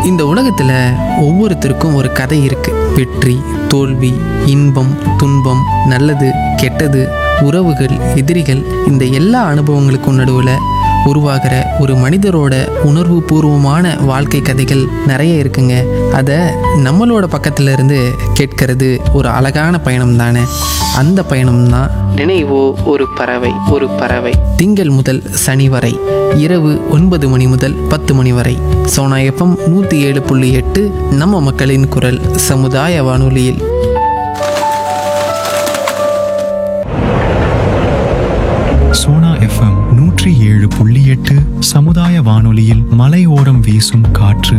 இந்த உலகத்தில் ஒவ்வொருத்தருக்கும் ஒரு கதை இருக்கு வெற்றி தோல்வி இன்பம் துன்பம் நல்லது கெட்டது உறவுகள் எதிரிகள் இந்த எல்லா அனுபவங்களுக்கும் நடுவில் உருவாகிற ஒரு மனிதரோட உணர்வு பூர்வமான வாழ்க்கை கதைகள் நிறைய இருக்குங்க அதை நம்மளோட பக்கத்துல இருந்து கேட்கறது ஒரு அழகான பயணம் தானே அந்த பயணம் தான் நினைவோ ஒரு பறவை ஒரு பறவை திங்கள் முதல் சனி வரை இரவு ஒன்பது மணி முதல் பத்து மணி வரை சோனா எஃப்எம் நூற்றி ஏழு புள்ளி எட்டு நம்ம மக்களின் குரல் சமுதாய வானொலியில் சோனா எஃப்எம் நூற்றி ஏழு புள்ளி எட்டு சமுதாய வானொலியில் மலையோரம் வீசும் காற்று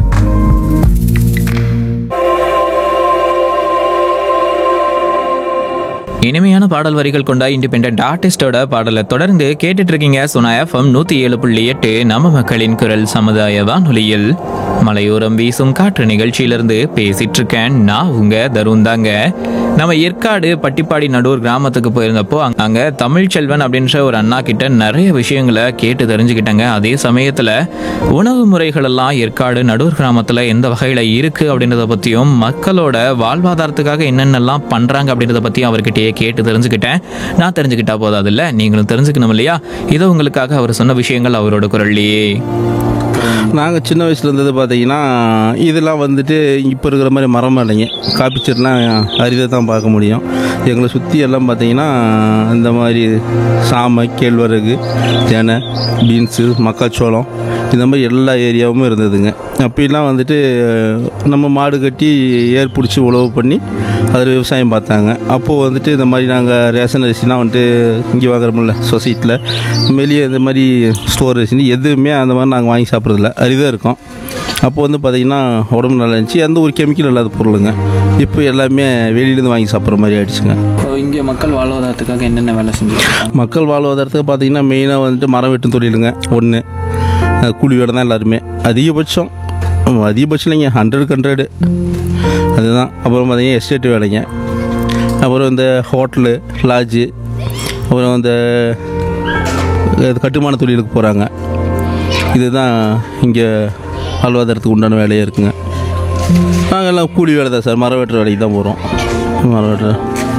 இனிமையான பாடல் வரிகள் கொண்ட இண்டிபெண்ட் ஆர்டிஸ்டோட பாடலை தொடர்ந்து கேட்டுட்டு இருக்கீங்க சுனா எஃப்எம் நூத்தி ஏழு புள்ளி எட்டு நம்ம மக்களின் குரல் சமுதாய வானொலியில் மலையோரம் வீசும் காற்று நிகழ்ச்சியிலிருந்து பேசிட்டு இருக்கேன் நான் உங்க தருண் தாங்க நம்ம ஏற்காடு பட்டிப்பாடி நடூர் கிராமத்துக்கு போயிருந்தப்போ அங்க- அங்க தமிழ் செல்வன் அப்படின்ற ஒரு அண்ணா கிட்ட நிறைய விஷயங்களை கேட்டு தெரிஞ்சுக்கிட்டாங்க அதே சமயத்துல உணவு முறைகள் எல்லாம் ஏற்காடு நடூர் கிராமத்துல எந்த வகையில இருக்கு அப்படின்றத பத்தியும் மக்களோட வாழ்வாதாரத்துக்காக என்னென்னலாம் பண்றாங்க அப்படின்றத பத்தியும் அவர்கிட்டயே கேட்டு தெரிஞ்சுக்கிட்டேன் நான் தெரிஞ்சுக்கிட்டா போதாது இல்ல நீங்களும் தெரிஞ்சுக்கணும் இல்லையா இதோ உங்களுக்காக அவர் சொன்ன விஷயங்கள் அவரோட குரல்லையே நாங்கள் சின்ன வயசுல இருந்தது பார்த்தீங்கன்னா இதெல்லாம் வந்துட்டு இப்போ இருக்கிற மாதிரி மரம் இல்லைங்க காப்பி செடிலாம் அரிதாக தான் பார்க்க முடியும் எங்களை சுற்றி எல்லாம் பார்த்தீங்கன்னா இந்த மாதிரி சாமை கேழ்வரகு தெனை பீன்ஸு மக்காச்சோளம் இந்த மாதிரி எல்லா ஏரியாவும் இருந்ததுங்க அப்போலாம் வந்துட்டு நம்ம மாடு கட்டி ஏர் பிடிச்சி உழவு பண்ணி அதில் விவசாயம் பார்த்தாங்க அப்போது வந்துட்டு இந்த மாதிரி நாங்கள் ரேஷன் அரிசிலாம் வந்துட்டு இங்கே வாங்குறோம்ல சொசைட்டியில் வெளியே இந்த மாதிரி ஸ்டோர் அரிசி எதுவுமே அந்த மாதிரி நாங்கள் வாங்கி சாப்பிட்றதில்ல அரிதாக இருக்கும் அப்போ வந்து பார்த்திங்கன்னா உடம்பு நல்லா இருந்துச்சு எந்த ஒரு கெமிக்கல் இல்லாத பொருளுங்க இப்போ எல்லாமே வெளியிலேருந்து வாங்கி சாப்பிட்ற மாதிரி ஆயிடுச்சுங்க இங்கே மக்கள் வாழ்வாதாரத்துக்காக என்னென்ன வேலை செஞ்சுருக்காங்க மக்கள் வாழ்வாதாரத்துக்கு பார்த்தீங்கன்னா மெயினாக வந்துட்டு மரம் வெட்டும் தொழிலுங்க ஒன்று கூலி வேலை தான் எல்லாருமே அதிகபட்சம் ஆமா, அதிகபட்சம் இல்லைங்க ஹண்ட்ரடுக்கு ஹண்ட்ரடு அதுதான் அப்புறம் பார்த்தீங்கன்னா எஸ்டேட் வேலைங்க அப்புறம் இந்த ஹோட்டலு லாட்ஜு அப்புறம் இந்த இது கட்டுமான தொழிலுக்கு போகிறாங்க இதுதான் இங்கே வாழ்வாதாரத்துக்கு உண்டான வேலையாக இருக்குங்க நாங்கள்லாம் கூலி வேலை தான் சார் மரம் வெட்டுற வேலைக்கு தான் போகிறோம் மரம் வெட்டுற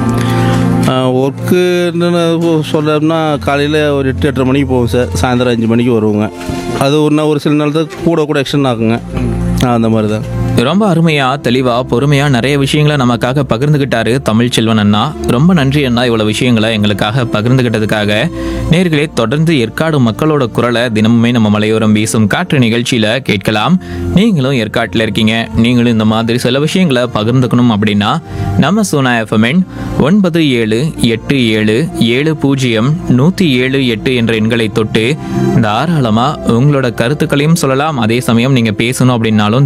ஒர்க்கு சொல்லணும்னா காலையில் ஒரு எட்டு எட்டரை மணிக்கு போவோம் சார் சாயந்தரம் அஞ்சு மணிக்கு வருவோங்க அது ஒரு நாள் ஒரு சில நாள் தான் கூட கூட எக்ஸ்டன் ஆகுங்க ஆ, அந்த மாதிரி தான் ரொம்ப அருமையா தெளிவா பொறுமையா நிறைய விஷயங்களை நமக்காக பகிர்ந்துகிட்டாரு தமிழ் செல்வன் அண்ணா ரொம்ப நன்றி அண்ணா இவ்வளவு விஷயங்களை எங்களுக்காக பகிர்ந்துகிட்டதுக்காக நேர்களே தொடர்ந்து ஏற்காடு மக்களோட குரலை தினமுமே நம்ம மலையோரம் வீசும் காற்று நிகழ்ச்சியில கேட்கலாம் நீங்களும் ஏற்காட்டில் இருக்கீங்க நீங்களும் இந்த மாதிரி சில விஷயங்களை பகிர்ந்துக்கணும் அப்படின்னா நம்ம சோனா எஃப்எம்என் ஒன்பது ஏழு எட்டு ஏழு ஏழு பூஜ்ஜியம் நூத்தி ஏழு எட்டு என்ற எண்களை தொட்டு தாராளமா உங்களோட கருத்துக்களையும் சொல்லலாம் அதே சமயம் நீங்க பேசணும் அப்படின்னாலும்